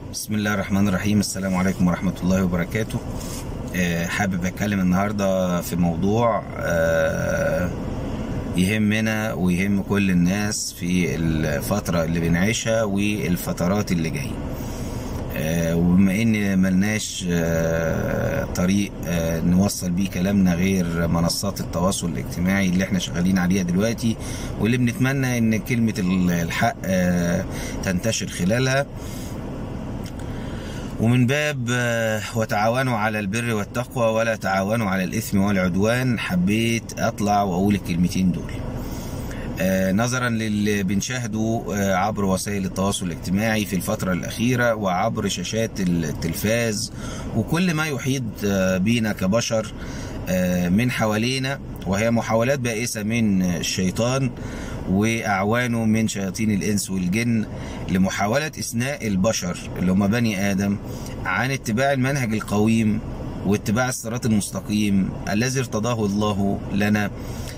بسم الله الرحمن الرحيم السلام عليكم ورحمة الله وبركاته آه، حابب أتكلم النهاردة في موضوع آه، يهمنا ويهم كل الناس في الفترة اللي بنعيشها والفترات اللي جاية آه، وبما ان ملناش آه، طريق آه، نوصل بيه كلامنا غير منصات التواصل الاجتماعي اللي احنا شغالين عليها دلوقتي واللي بنتمنى ان كلمة الحق آه، تنتشر خلالها ومن باب آه، وتعاونوا على البر والتقوى ولا تعاونوا على الإثم والعدوان حبيت أطلع وأقول الكلمتين دول آه، نظرا للي بنشاهده آه، عبر وسائل التواصل الاجتماعي في الفترة الأخيرة وعبر شاشات التلفاز وكل ما يحيط آه، بينا كبشر آه، من حوالينا وهي محاولات بائسة من الشيطان وأعوانه من شياطين الإنس والجن لمحاولة إثناء البشر اللي هم بني آدم عن اتباع المنهج القويم واتباع الصراط المستقيم الذي ارتضاه الله لنا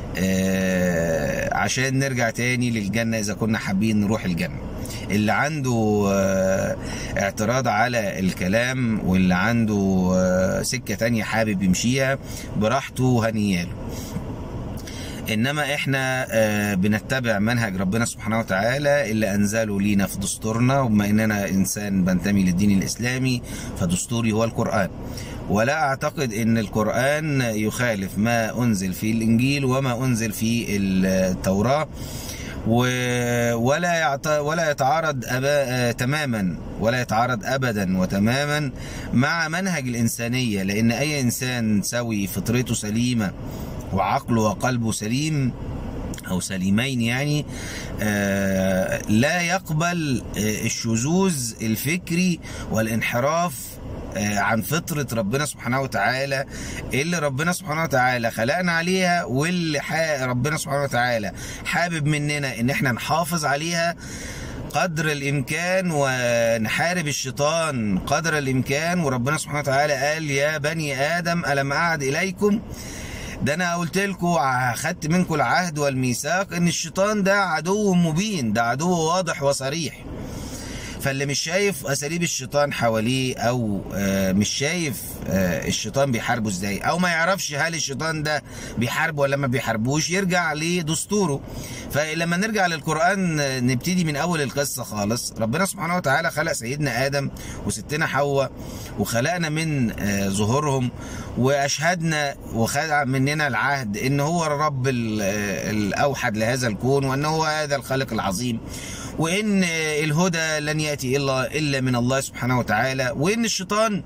آه، عشان نرجع تاني للجنة إذا كنا حابين نروح الجنة اللي عنده آه، اعتراض على الكلام واللي عنده آه، سكة تانية حابب يمشيها براحته هنياله انما احنا آه، بنتبع منهج ربنا سبحانه وتعالى اللي انزله لينا في دستورنا وبما اننا انسان بنتمي للدين الاسلامي فدستوري هو القران ولا اعتقد ان القران يخالف ما انزل في الانجيل وما انزل في التوراه و- ولا يعت... ولا يتعارض أبا... آه، تماما ولا يتعارض ابدا وتماما مع منهج الانسانيه لان اي انسان سوي فطرته سليمه وعقله وقلبه سليم او سليمين يعني آه لا يقبل آه الشذوذ الفكري والانحراف آه عن فطرة ربنا سبحانه وتعالى اللي ربنا سبحانه وتعالى خلقنا عليها واللي حا- ربنا سبحانه وتعالى حابب مننا ان احنا نحافظ عليها قدر الامكان ونحارب الشيطان قدر الامكان وربنا سبحانه وتعالى قال يا بني ادم الم اعد اليكم ده انا قلت لكم خدت منكم العهد والميثاق ان الشيطان ده عدو مبين ده عدو واضح وصريح فاللي مش شايف اساليب الشيطان حواليه او آه، مش شايف آه، الشيطان بيحاربه ازاي او ما يعرفش هل الشيطان ده بيحاربه ولا ما بيحاربوش يرجع لدستوره فلما نرجع للقران آه، نبتدي من اول القصه خالص ربنا سبحانه وتعالى خلق سيدنا ادم وستنا حواء وخلقنا من آه، ظهورهم واشهدنا وخدع مننا العهد ان هو الرب ال- آه، الاوحد لهذا الكون وان هو هذا الخالق العظيم وان الهدى لن ياتي الا الا من الله سبحانه وتعالى وان الشيطان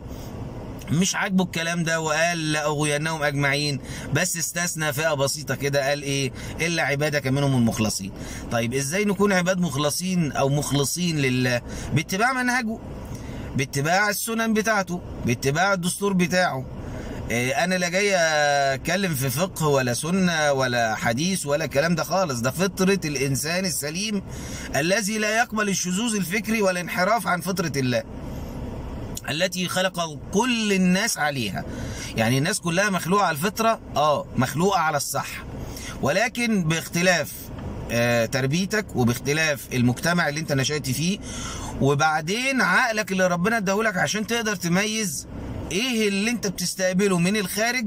مش عاجبه الكلام ده وقال لاغوينهم اجمعين بس استثنى فئه بسيطه كده قال ايه الا عبادك منهم المخلصين طيب ازاي نكون عباد مخلصين او مخلصين لله باتباع منهجه باتباع السنن بتاعته باتباع الدستور بتاعه إيه، انا لا جاي اتكلم في فقه ولا سنه ولا حديث ولا الكلام ده خالص ده فطره الانسان السليم الذي لا يقبل الشذوذ الفكري والانحراف عن فطره الله التي خلق كل الناس عليها يعني الناس كلها مخلوقه على الفطره اه مخلوقه على الصح ولكن باختلاف آه، تربيتك وباختلاف المجتمع اللي انت نشأت فيه وبعدين عقلك اللي ربنا اداهولك عشان تقدر تميز ايه اللي انت بتستقبله من الخارج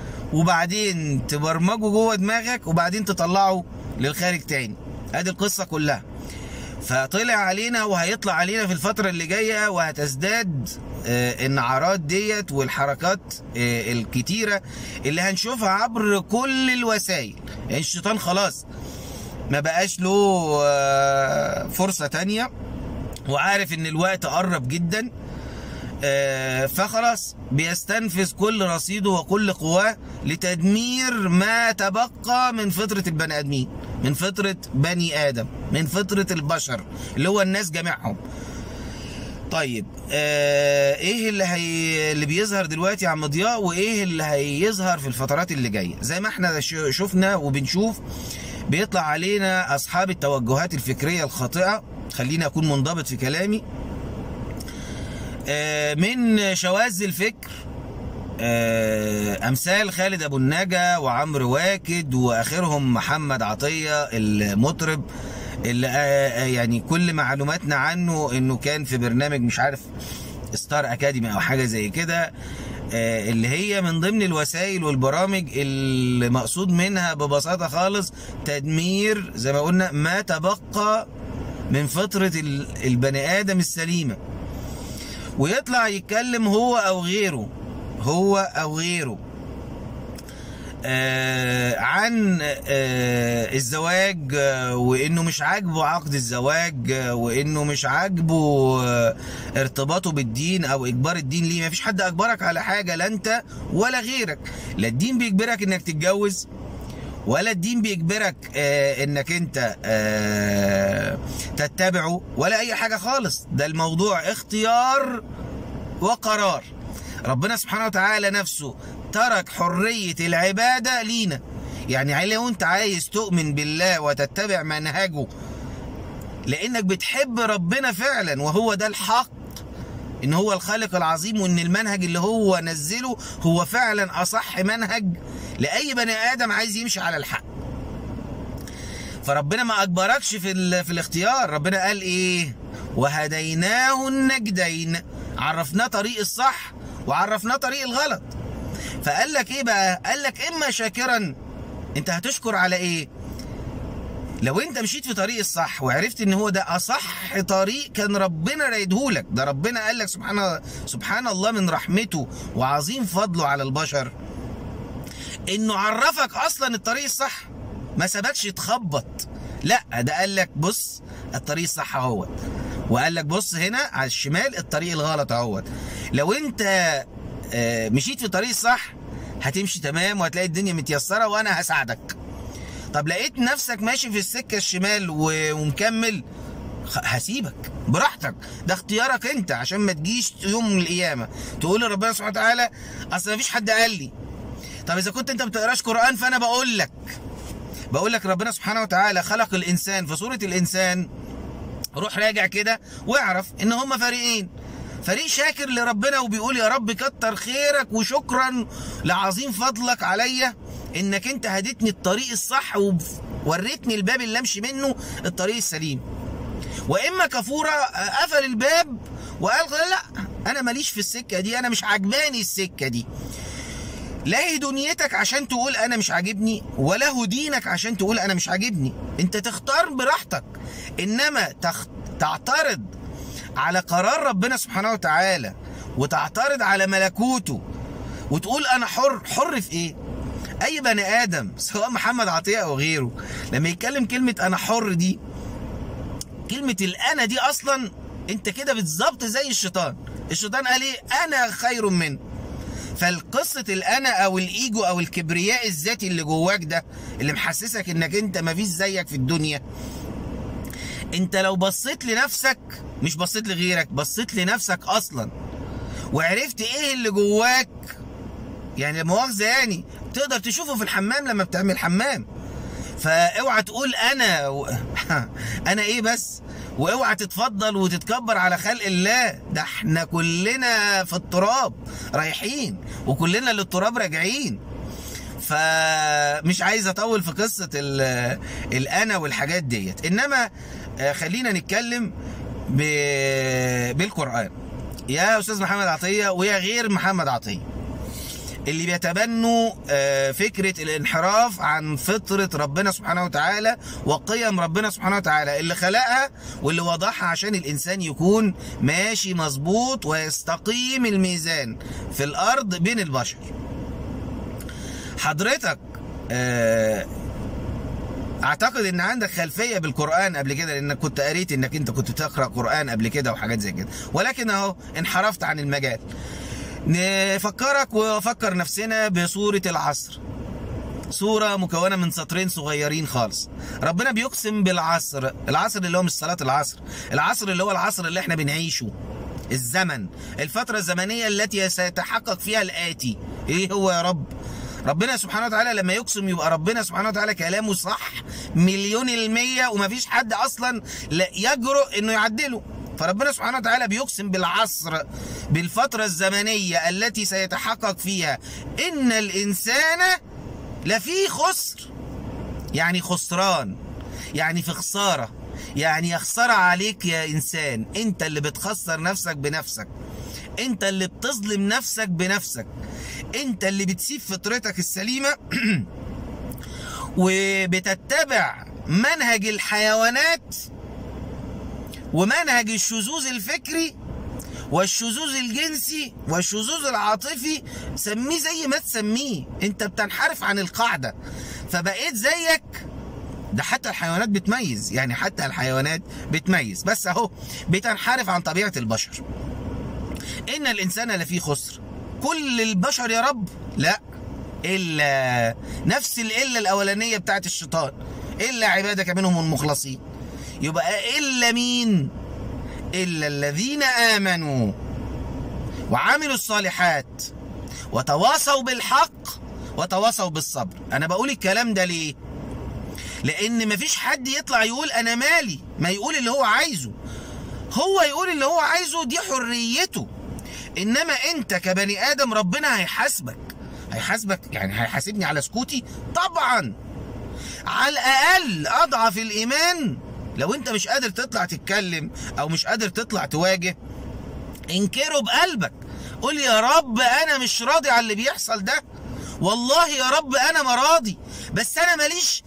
وبعدين تبرمجه جوه دماغك وبعدين تطلعه للخارج تاني ادي القصه كلها فطلع علينا وهيطلع علينا في الفترة اللي جاية وهتزداد آه، النعرات ديت والحركات آه، الكتيرة اللي هنشوفها عبر كل الوسائل يعني الشيطان خلاص ما بقاش له آه، فرصة تانية وعارف ان الوقت قرب جدا آه، فخلاص بيستنفذ كل رصيده وكل قواه لتدمير ما تبقى من فطرة البني آدمين من فطرة بني آدم من فطرة البشر اللي هو الناس جميعهم طيب آه ايه اللي هي اللي بيظهر دلوقتي يا عم ضياء وايه اللي هيظهر في الفترات اللي جايه زي ما احنا ش- شفنا وبنشوف بيطلع علينا اصحاب التوجهات الفكريه الخاطئه خليني اكون منضبط في كلامي آه، من شواذ الفكر آه، امثال خالد ابو النجا وعمرو واكد واخرهم محمد عطيه المطرب اللي آه، آه، يعني كل معلوماتنا عنه انه كان في برنامج مش عارف ستار اكاديمي او حاجه زي كده آه، اللي هي من ضمن الوسائل والبرامج اللي مقصود منها ببساطه خالص تدمير زي ما قلنا ما تبقى من فطره ال- البني ادم السليمه ويطلع يتكلم هو او غيره هو او غيره آه عن آه الزواج آه وانه مش عاجبه عقد الزواج آه وانه مش عاجبه آه ارتباطه بالدين او اجبار الدين ليه مفيش حد اجبرك على حاجه لا انت ولا غيرك لا الدين بيجبرك انك تتجوز ولا الدين بيجبرك آه انك انت آه تتبعه ولا اي حاجه خالص ده الموضوع اختيار وقرار ربنا سبحانه وتعالى نفسه ترك حرية العبادة لينا يعني لو انت عايز تؤمن بالله وتتبع منهجه لانك بتحب ربنا فعلا وهو ده الحق ان هو الخالق العظيم وان المنهج اللي هو نزله هو فعلا اصح منهج لاي بني ادم عايز يمشي على الحق فربنا ما اجبركش في ال- في الاختيار ربنا قال ايه وهديناه النجدين عرفناه طريق الصح وعرفناه طريق الغلط فقال لك ايه بقى قال لك اما شاكرا انت هتشكر على ايه لو انت مشيت في طريق الصح وعرفت ان هو ده اصح طريق كان ربنا رايدهولك ده ربنا قال لك سبحان سبحان الله من رحمته وعظيم فضله على البشر انه عرفك اصلا الطريق الصح ما سابكش تخبط لا ده قال لك بص الطريق الصح اهوت وقال لك بص هنا على الشمال الطريق الغلط اهوت لو انت آه، مشيت في الطريق الصح هتمشي تمام وهتلاقي الدنيا متيسره وانا هساعدك طب لقيت نفسك ماشي في السكه الشمال و- ومكمل خ- هسيبك براحتك ده اختيارك انت عشان ما تجيش يوم من القيامه تقول لربنا سبحانه وتعالى اصل مفيش حد قال لي طب اذا كنت انت ما بتقراش قران فانا بقول لك بقول لك ربنا سبحانه وتعالى خلق الانسان في صوره الانسان روح راجع كده واعرف ان هما فريقين فريق شاكر لربنا وبيقول يا رب كتر خيرك وشكرا لعظيم فضلك عليا انك انت هديتني الطريق الصح ووريتني الباب اللي امشي منه الطريق السليم واما كفوره قفل الباب وقال لا انا ماليش في السكه دي انا مش عجباني السكه دي لا هي دنيتك عشان تقول انا مش عاجبني ولا هو دينك عشان تقول انا مش عاجبني انت تختار براحتك انما تخ... تعترض على قرار ربنا سبحانه وتعالى وتعترض على ملكوته وتقول انا حر حر في ايه اي بني ادم سواء محمد عطيه او غيره لما يتكلم كلمه انا حر دي كلمه الانا دي اصلا انت كده بالظبط زي الشيطان الشيطان قال ايه انا خير منه فالقصة الأنا أو الإيجو أو الكبرياء الذاتي اللي جواك ده اللي محسسك إنك أنت مفيش زيك في الدنيا أنت لو بصيت لنفسك مش بصيت لغيرك بصيت لنفسك أصلا وعرفت إيه اللي جواك يعني مؤاخذة يعني تقدر تشوفه في الحمام لما بتعمل حمام فاوعى تقول انا و... انا ايه بس واوعى تتفضل وتتكبر على خلق الله ده احنا كلنا في التراب رايحين وكلنا للتراب راجعين فمش عايز اطول في قصه ال- الانا والحاجات ديت انما آه، خلينا نتكلم ب... بالقران يا استاذ محمد عطيه ويا غير محمد عطيه اللي بيتبنوا آه، فكرة الانحراف عن فطرة ربنا سبحانه وتعالى وقيم ربنا سبحانه وتعالى اللي خلقها واللي وضعها عشان الإنسان يكون ماشي مظبوط ويستقيم الميزان في الأرض بين البشر حضرتك آه، اعتقد ان عندك خلفيه بالقران قبل كده لانك كنت قريت انك انت كنت تقرا قران قبل كده وحاجات زي كده ولكن اهو انحرفت عن المجال نفكرك وفكر نفسنا بصورة العصر صورة مكونة من سطرين صغيرين خالص ربنا بيقسم بالعصر العصر اللي هو مش صلاة العصر العصر اللي هو العصر اللي احنا بنعيشه الزمن الفترة الزمنية التي سيتحقق فيها الآتي ايه هو يا رب ربنا سبحانه وتعالى لما يقسم يبقى ربنا سبحانه وتعالى كلامه صح مليون المية ومفيش حد أصلا لا يجرؤ إنه يعدله فربنا سبحانه وتعالى بيقسم بالعصر بالفترة الزمنية التي سيتحقق فيها إن الإنسان لفي خسر يعني خسران يعني في خسارة يعني يخسر عليك يا انسان انت اللي بتخسر نفسك بنفسك انت اللي بتظلم نفسك بنفسك انت اللي بتسيب فطرتك السليمه وبتتبع منهج الحيوانات ومنهج الشذوذ الفكري والشذوذ الجنسي والشذوذ العاطفي سميه زي ما تسميه انت بتنحرف عن القاعدة فبقيت زيك ده حتى الحيوانات بتميز يعني حتى الحيوانات بتميز بس اهو بتنحرف عن طبيعة البشر ان الانسان لفي خسر كل البشر يا رب لا الا نفس الالا الاولانيه بتاعت الشيطان الا عبادك منهم المخلصين يبقى الا مين الا الذين امنوا وعملوا الصالحات وتواصوا بالحق وتواصوا بالصبر انا بقول الكلام ده ليه لان مفيش حد يطلع يقول انا مالي ما يقول اللي هو عايزه هو يقول اللي هو عايزه دي حريته انما انت كبني ادم ربنا هيحاسبك هيحاسبك يعني هيحاسبني على سكوتي طبعا على الاقل اضعف الايمان لو انت مش قادر تطلع تتكلم او مش قادر تطلع تواجه انكره بقلبك قول يا رب انا مش راضي على اللي بيحصل ده والله يا رب انا ما راضي بس انا ماليش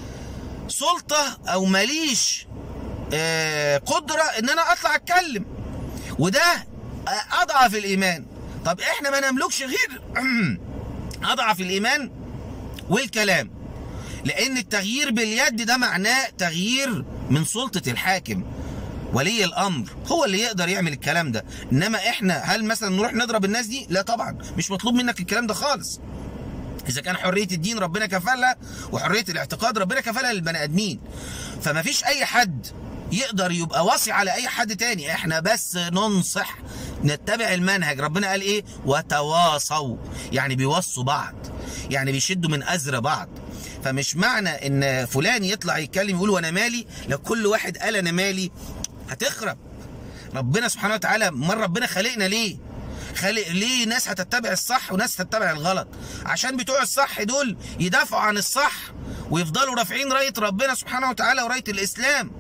سلطة او ماليش آه قدرة ان انا اطلع اتكلم وده اضعف الايمان طب احنا ما نملكش غير اضعف الايمان والكلام لان التغيير باليد ده معناه تغيير من سلطة الحاكم ولي الامر هو اللي يقدر يعمل الكلام ده انما احنا هل مثلا نروح نضرب الناس دي لا طبعا مش مطلوب منك الكلام ده خالص اذا كان حريه الدين ربنا كفلها وحريه الاعتقاد ربنا كفلها للبني ادمين فما فيش اي حد يقدر يبقى واصي على اي حد تاني احنا بس ننصح نتبع المنهج ربنا قال ايه وتواصوا يعني بيوصوا بعض يعني بيشدوا من ازر بعض فمش معنى ان فلان يطلع يتكلم يقول وانا مالي لو كل واحد قال انا مالي هتخرب ربنا سبحانه وتعالى مر ربنا خلقنا ليه خالق ليه ناس هتتبع الصح وناس تتبع الغلط عشان بتوع الصح دول يدافعوا عن الصح ويفضلوا رافعين رايه ربنا سبحانه وتعالى ورايه الاسلام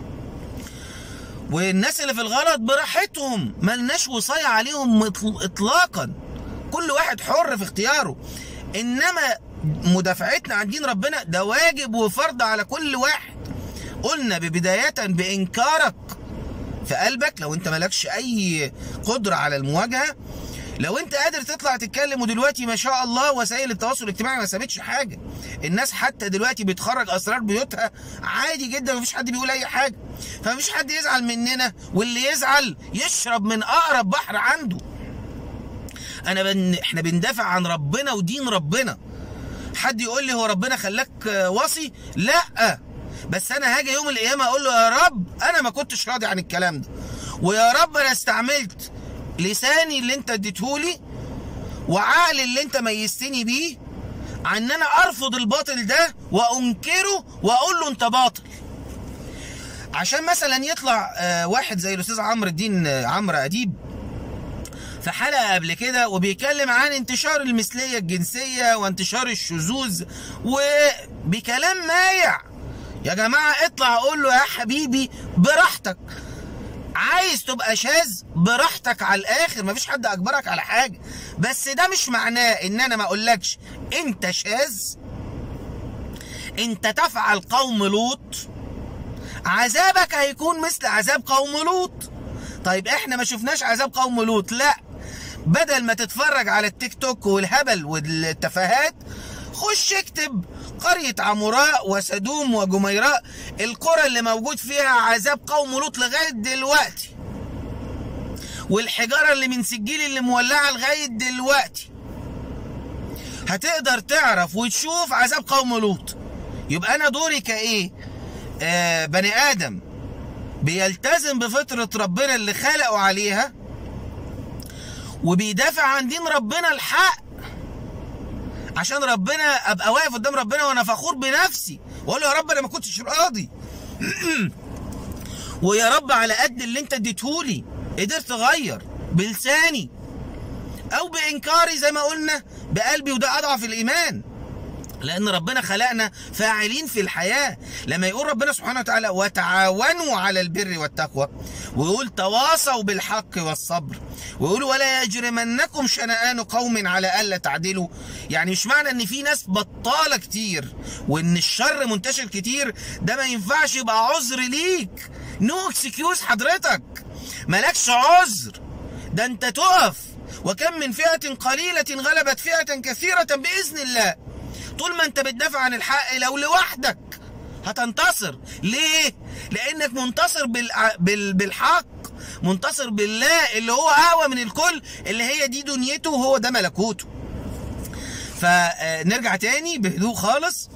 والناس اللي في الغلط براحتهم ملناش وصاية عليهم اطلاقا كل واحد حر في اختياره انما مدافعتنا عن دين ربنا ده واجب وفرض على كل واحد قلنا ببداية بإنكارك في قلبك لو انت مالكش اي قدرة على المواجهة لو انت قادر تطلع تتكلم ودلوقتي ما شاء الله وسائل التواصل الاجتماعي ما سابتش حاجة الناس حتى دلوقتي بتخرج اسرار بيوتها عادي جدا مفيش حد بيقول اي حاجة فمفيش حد يزعل مننا واللي يزعل يشرب من اقرب بحر عنده انا بن... احنا بندافع عن ربنا ودين ربنا حد يقول لي هو ربنا خلاك وصي لا بس انا هاجي يوم القيامه اقول له يا رب انا ما كنتش راضي عن الكلام ده ويا رب انا استعملت لساني اللي انت اديتهولي وعقلي اللي انت ميزتني بيه عن ان انا ارفض الباطل ده وانكره واقول له انت باطل عشان مثلا يطلع واحد زي الاستاذ عمرو الدين عمرو اديب في حلقه قبل كده وبيتكلم عن انتشار المثليه الجنسيه وانتشار الشذوذ وبكلام مايع يا جماعه اطلع اقول له يا حبيبي براحتك عايز تبقى شاذ براحتك على الاخر مفيش حد اجبرك على حاجه بس ده مش معناه ان انا ما اقولكش انت شاذ انت تفعل قوم لوط عذابك هيكون مثل عذاب قوم لوط طيب احنا ما شفناش عذاب قوم لوط لا بدل ما تتفرج على التيك توك والهبل والتفاهات خش اكتب قرية عمراء وسدوم وجميراء القرى اللي موجود فيها عذاب قوم لوط لغاية دلوقتي والحجارة اللي من سجيل اللي مولعة لغاية دلوقتي هتقدر تعرف وتشوف عذاب قوم لوط يبقى انا دوري كايه آه بني ادم بيلتزم بفطرة ربنا اللي خلقه عليها وبيدافع عن دين ربنا الحق عشان ربنا ابقى واقف قدام ربنا وانا فخور بنفسي واقول له يا رب انا ما كنتش راضي ويا رب على قد اللي انت اديتهولي قدرت اغير بلساني او بانكاري زي ما قلنا بقلبي وده اضعف الايمان لأن ربنا خلقنا فاعلين في الحياة لما يقول ربنا سبحانه وتعالى وتعاونوا على البر والتقوى ويقول تواصوا بالحق والصبر ويقول ولا يجرمنكم شنآن قوم على ألا تعدلوا يعني مش معنى ان في ناس بطالة كتير وان الشر منتشر كتير ده ما ينفعش يبقى عذر ليك نو اكسكيوز حضرتك مالكش عذر ده انت تقف وكم من فئة قليلة غلبت فئة كثيرة بإذن الله طول ما انت بتدافع عن الحق لو لوحدك هتنتصر ليه لانك منتصر بالع... بال... بالحق منتصر بالله اللي هو اقوى من الكل اللي هي دي دنيته وهو ده ملكوته فنرجع تاني بهدوء خالص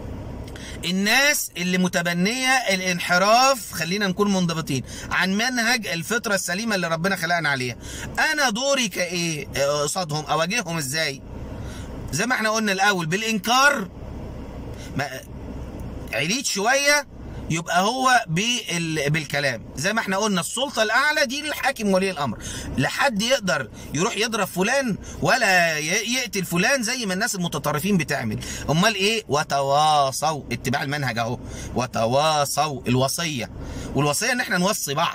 الناس اللي متبنية الانحراف خلينا نكون منضبطين عن منهج الفطرة السليمة اللي ربنا خلقنا عليها انا دوري كايه قصادهم اواجههم ازاي زي ما احنا قلنا الاول بالانكار ما عليت شويه يبقى هو بال... بالكلام زي ما احنا قلنا السلطه الاعلى دي للحاكم ولي الامر لا حد يقدر يروح يضرب فلان ولا ي... يقتل فلان زي ما الناس المتطرفين بتعمل امال ايه وتواصوا اتباع المنهج اهو وتواصوا الوصيه والوصيه ان احنا نوصي بعض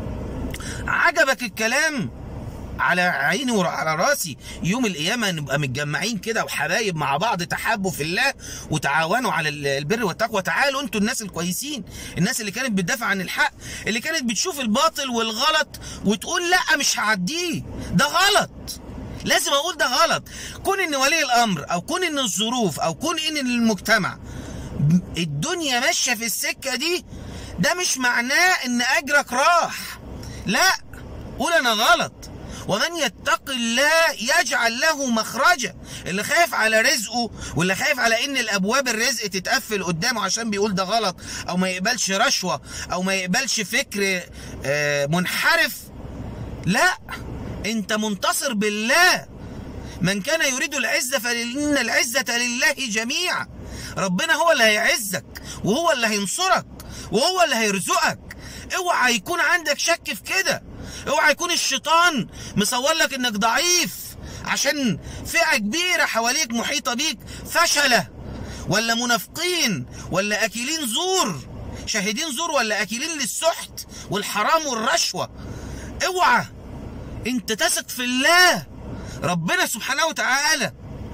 عجبك الكلام على عيني وعلى راسي يوم القيامة نبقى متجمعين كده وحبايب مع بعض تحابوا في الله وتعاونوا على البر والتقوى تعالوا انتوا الناس الكويسين الناس اللي كانت بتدافع عن الحق اللي كانت بتشوف الباطل والغلط وتقول لا مش هعديه ده غلط لازم اقول ده غلط كون ان ولي الامر او كون ان الظروف او كون ان المجتمع الدنيا ماشيه في السكه دي ده مش معناه ان اجرك راح لا قول انا غلط ومن يتق الله يجعل له مخرجا اللي خايف على رزقه واللي خايف على ان الابواب الرزق تتقفل قدامه عشان بيقول ده غلط او ما يقبلش رشوه او ما يقبلش فكر منحرف لا انت منتصر بالله من كان يريد العزة فإن العزة لله جميعا ربنا هو اللي هيعزك وهو اللي هينصرك وهو اللي هيرزقك اوعى يكون عندك شك في كده اوعى يكون الشيطان مصور لك انك ضعيف عشان فئة كبيرة حواليك محيطة بيك فشلة ولا منافقين ولا اكلين زور شاهدين زور ولا اكلين للسحت والحرام والرشوة اوعى انت تثق في الله ربنا سبحانه وتعالى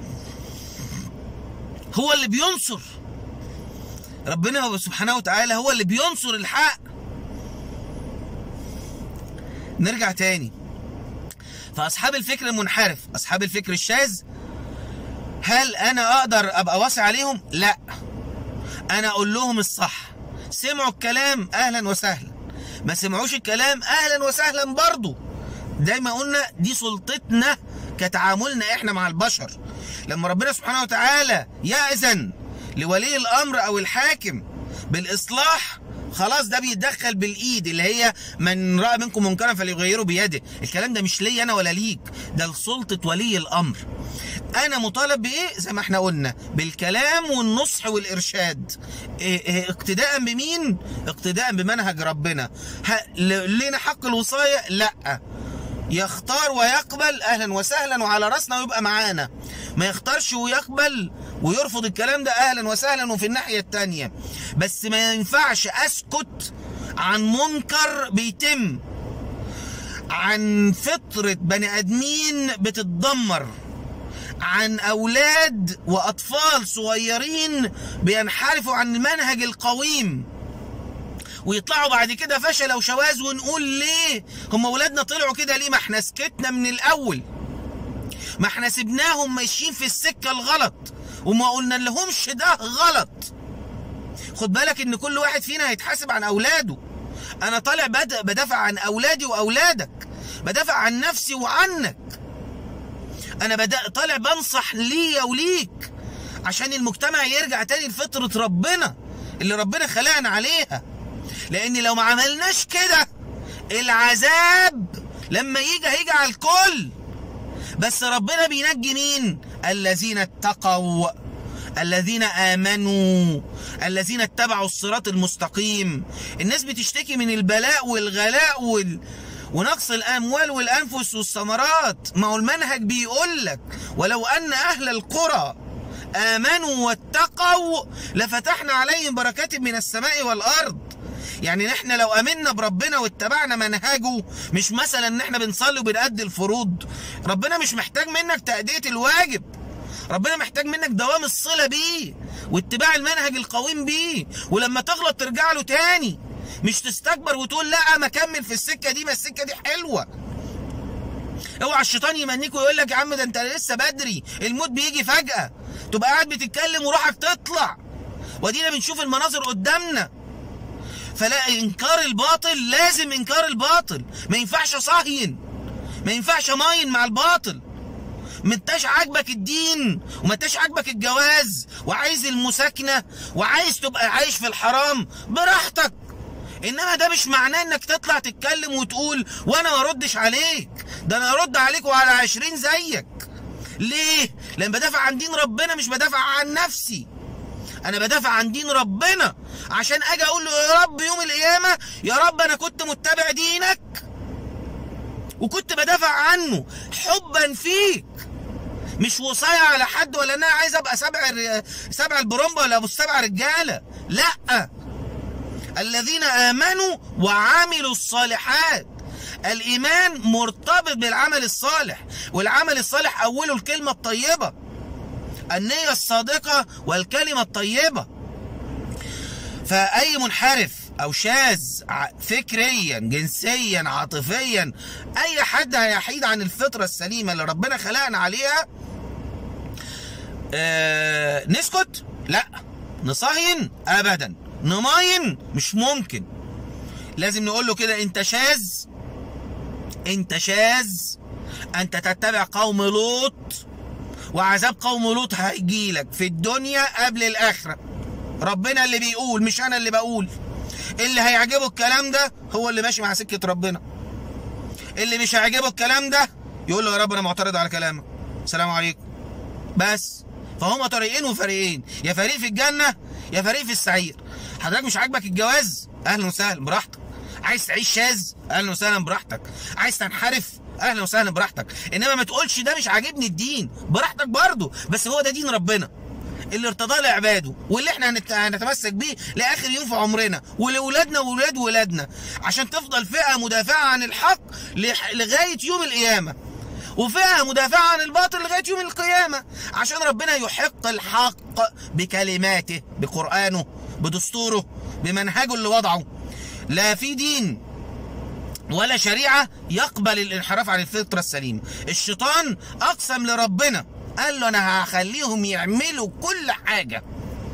هو اللي بينصر ربنا سبحانه وتعالى هو اللي بينصر الحق نرجع تاني فأصحاب الفكر المنحرف أصحاب الفكر الشاذ هل أنا أقدر أبقى واسع عليهم؟ لا أنا أقول لهم الصح سمعوا الكلام أهلا وسهلا ما سمعوش الكلام أهلا وسهلا برضو دايما قلنا دي سلطتنا كتعاملنا احنا مع البشر لما ربنا سبحانه وتعالى يأذن لولي الأمر أو الحاكم بالإصلاح خلاص ده بيتدخل بالايد اللي هي من راى منكم منكرا فليغيره بيده الكلام ده مش ليا انا ولا ليك ده لسلطه ولي الامر انا مطالب بايه زي ما احنا قلنا بالكلام والنصح والارشاد إيه إيه اقتداء بمين اقتداء بمنهج ربنا لينا حق الوصايه لا يختار ويقبل اهلا وسهلا وعلى راسنا ويبقى معانا ما يختارش ويقبل ويرفض الكلام ده اهلا وسهلا وفي الناحيه التانيه بس ما ينفعش اسكت عن منكر بيتم عن فطره بني ادمين بتتدمر عن اولاد واطفال صغيرين بينحرفوا عن المنهج القويم ويطلعوا بعد كده فشل وشواذ ونقول ليه هم اولادنا طلعوا كده ليه ما احنا سكتنا من الاول ما احنا سبناهم ماشيين في السكه الغلط وما قلنا لهمش ده غلط خد بالك ان كل واحد فينا هيتحاسب عن اولاده انا طالع بدافع عن اولادي واولادك بدافع عن نفسي وعنك انا بدأ طالع بنصح ليا وليك عشان المجتمع يرجع تاني لفطرة ربنا اللي ربنا خلقنا عليها لان لو ما عملناش كده العذاب لما يجي هيجي على الكل بس ربنا بينجي مين الذين اتقوا الذين امنوا الذين اتبعوا الصراط المستقيم الناس بتشتكي من البلاء والغلاء وال... ونقص الاموال والانفس والثمرات ما هو المنهج بيقول لك ولو ان اهل القرى امنوا واتقوا لفتحنا عليهم بركات من السماء والارض يعني احنا لو امنا بربنا واتبعنا منهجه مش مثلا ان احنا بنصلي وبنأدي الفروض ربنا مش محتاج منك تأدية الواجب ربنا محتاج منك دوام الصلة بيه واتباع المنهج القويم بيه ولما تغلط ترجع له تاني مش تستكبر وتقول لا ما اكمل في السكة دي ما السكة دي حلوة اوعى الشيطان يمنيك ويقول لك يا عم ده انت لسه بدري الموت بيجي فجأة تبقى قاعد بتتكلم وروحك تطلع ودينا بنشوف المناظر قدامنا فلا انكار الباطل لازم انكار الباطل ما ينفعش صهين ما ينفعش ماين مع الباطل ما انتش عاجبك الدين وما انتش عاجبك الجواز وعايز المساكنة وعايز تبقى عايش في الحرام براحتك انما ده مش معناه انك تطلع تتكلم وتقول وانا ما اردش عليك ده انا ارد عليك وعلى عشرين زيك ليه لان بدافع عن دين ربنا مش بدافع عن نفسي انا بدافع عن دين ربنا عشان اجي اقول له يا رب يوم القيامه يا رب انا كنت متبع دينك وكنت بدافع عنه حبا فيك مش وصاية على حد ولا انا عايز ابقى سبع سبع البرومبا ولا ابو السبع رجاله لا الذين امنوا وعملوا الصالحات الايمان مرتبط بالعمل الصالح والعمل الصالح اوله الكلمه الطيبه النيه الصادقه والكلمه الطيبه فاي منحرف او شاذ فكريا جنسيا عاطفيا اي حد هيحيد عن الفطره السليمه اللي ربنا خلقنا عليها آه نسكت لا نصهين ابدا نماين مش ممكن لازم نقول له كده انت شاذ انت شاذ انت تتبع قوم لوط وعذاب قوم لوط هيجيلك في الدنيا قبل الاخره ربنا اللي بيقول مش انا اللي بقول اللي هيعجبه الكلام ده هو اللي ماشي مع سكه ربنا اللي مش هيعجبه الكلام ده يقول له يا رب انا معترض على كلامك السلام عليكم بس فهم طريقين وفريقين يا فريق في الجنه يا فريق في السعير حضرتك مش عاجبك الجواز اهلا وسهلا براحتك عايز تعيش شاذ اهلا وسهلا براحتك عايز تنحرف اهلا وسهلا براحتك انما ما تقولش ده مش عاجبني الدين براحتك برضه بس هو ده دين ربنا اللي ارتضاه لعباده واللي احنا هنت- هنتمسك بيه لاخر يوم في عمرنا ولاولادنا واولاد ولادنا عشان تفضل فئه مدافعه عن الحق لح- لغايه يوم القيامه وفئه مدافعه عن الباطل لغايه يوم القيامه عشان ربنا يحق الحق بكلماته بقرانه بدستوره بمنهجه اللي وضعه لا في دين ولا شريعة يقبل الانحراف عن الفطرة السليمة الشيطان أقسم لربنا قال له أنا هخليهم يعملوا كل حاجة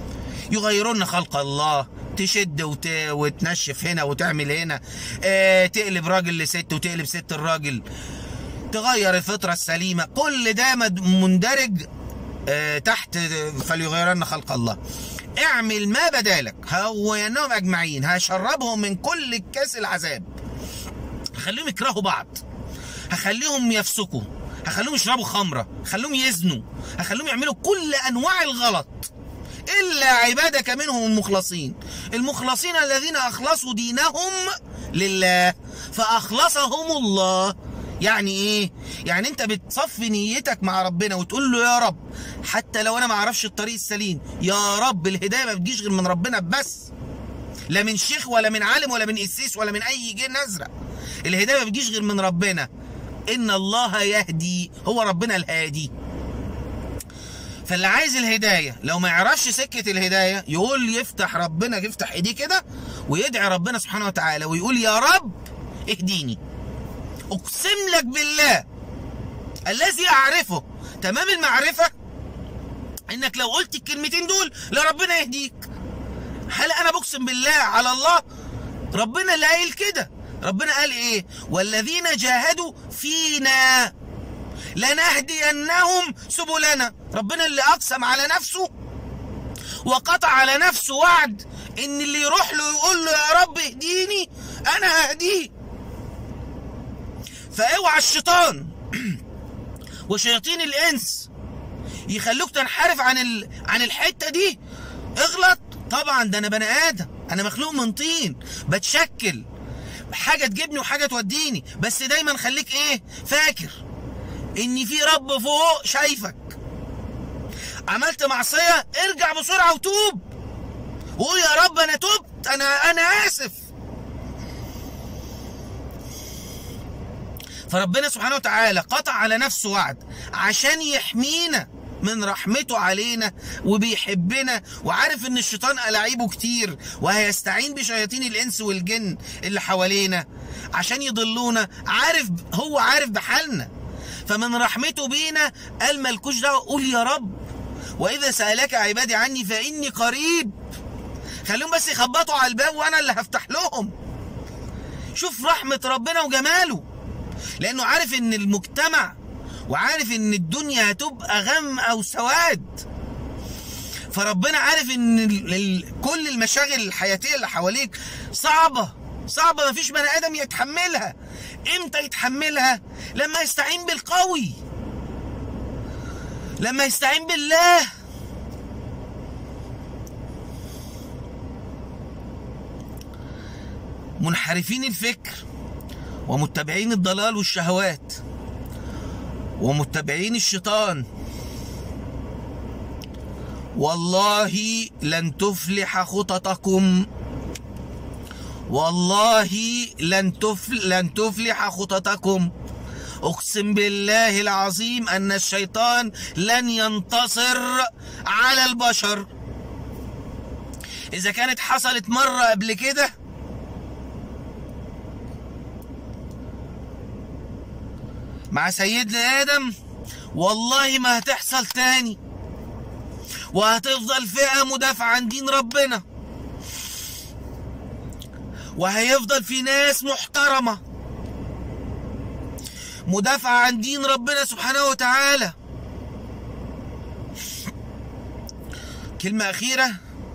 يغيرون خلق الله تشد وت... وتنشف هنا وتعمل هنا اه تقلب راجل لست وتقلب ست الراجل تغير الفطرة السليمة كل ده مد- مندرج اه تحت فليغيرن خلق الله اعمل ما بدالك هوينهم اجمعين هشربهم من كل كاس العذاب هخليهم يكرهوا بعض هخليهم يفسقوا هخليهم يشربوا خمره هخليهم يزنوا هخليهم يعملوا كل انواع الغلط الا عبادك منهم المخلصين المخلصين الذين اخلصوا دينهم لله فاخلصهم الله يعني ايه يعني انت بتصفي نيتك مع ربنا وتقول له يا رب حتى لو انا ما اعرفش الطريق السليم يا رب الهدايه ما بتجيش غير من ربنا بس لا من شيخ ولا من عالم ولا من قسيس ولا من اي جن ازرق الهدايه ما بتجيش غير من ربنا ان الله يهدي هو ربنا الهادي فاللي عايز الهدايه لو ما يعرفش سكه الهدايه يقول يفتح ربنا يفتح ايديه كده ويدعي ربنا سبحانه وتعالى ويقول يا رب اهديني اقسم لك بالله الذي اعرفه تمام المعرفه انك لو قلت الكلمتين دول لربنا يهديك هل انا بقسم بالله على الله ربنا اللي قايل كده ربنا قال ايه والذين جاهدوا فينا لنهدينهم سبلنا ربنا اللي اقسم على نفسه وقطع على نفسه وعد ان اللي يروح له يقول له يا رب اهديني انا ههديه فاوعى الشيطان وشياطين الانس يخلوك تنحرف عن ال... عن الحته دي اغلط طبعا ده انا بني ادم انا مخلوق من طين بتشكل حاجه تجيبني وحاجه توديني بس دايما خليك ايه فاكر ان في رب فوق شايفك عملت معصيه ارجع بسرعه وتوب قول يا رب انا تبت انا انا اسف فربنا سبحانه وتعالى قطع على نفسه وعد عشان يحمينا من رحمته علينا وبيحبنا وعارف ان الشيطان ألاعيبه كتير وهيستعين بشياطين الانس والجن اللي حوالينا عشان يضلونا عارف هو عارف بحالنا فمن رحمته بينا قال ملكوش دعوه قول يا رب واذا سالك عبادي عني فاني قريب خليهم بس يخبطوا على الباب وانا اللي هفتح لهم شوف رحمه ربنا وجماله لانه عارف ان المجتمع وعارف ان الدنيا هتبقى غم او سواد فربنا عارف ان ال ال كل المشاغل الحياتيه اللي حواليك صعبه صعبه مفيش بني ادم يتحملها امتى يتحملها لما يستعين بالقوي لما يستعين بالله منحرفين الفكر ومتبعين الضلال والشهوات ومتبعين الشيطان والله لن تفلح خططكم والله لن تفل لن تفلح خططكم اقسم بالله العظيم ان الشيطان لن ينتصر على البشر اذا كانت حصلت مره قبل كده مع سيدنا ادم والله ما هتحصل تاني وهتفضل فئه مدافعه عن دين ربنا وهيفضل في ناس محترمه مدافعه عن دين ربنا سبحانه وتعالى كلمه اخيره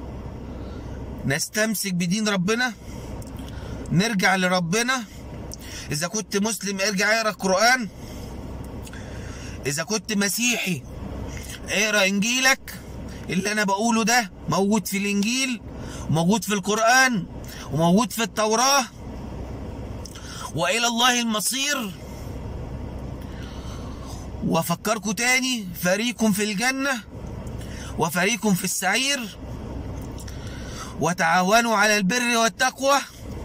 نستمسك بدين ربنا نرجع لربنا اذا كنت مسلم ارجع اقرا القران اذا كنت مسيحي اقرا انجيلك اللي انا بقوله ده موجود في الانجيل وموجود في القران وموجود في التوراه والى الله المصير وافكركم تاني فريق في الجنه وفريق في السعير وتعاونوا على البر والتقوى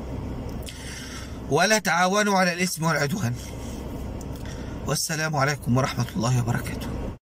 ولا تعاونوا على الإثم والعدوان والسلام عليكم ورحمة الله وبركاته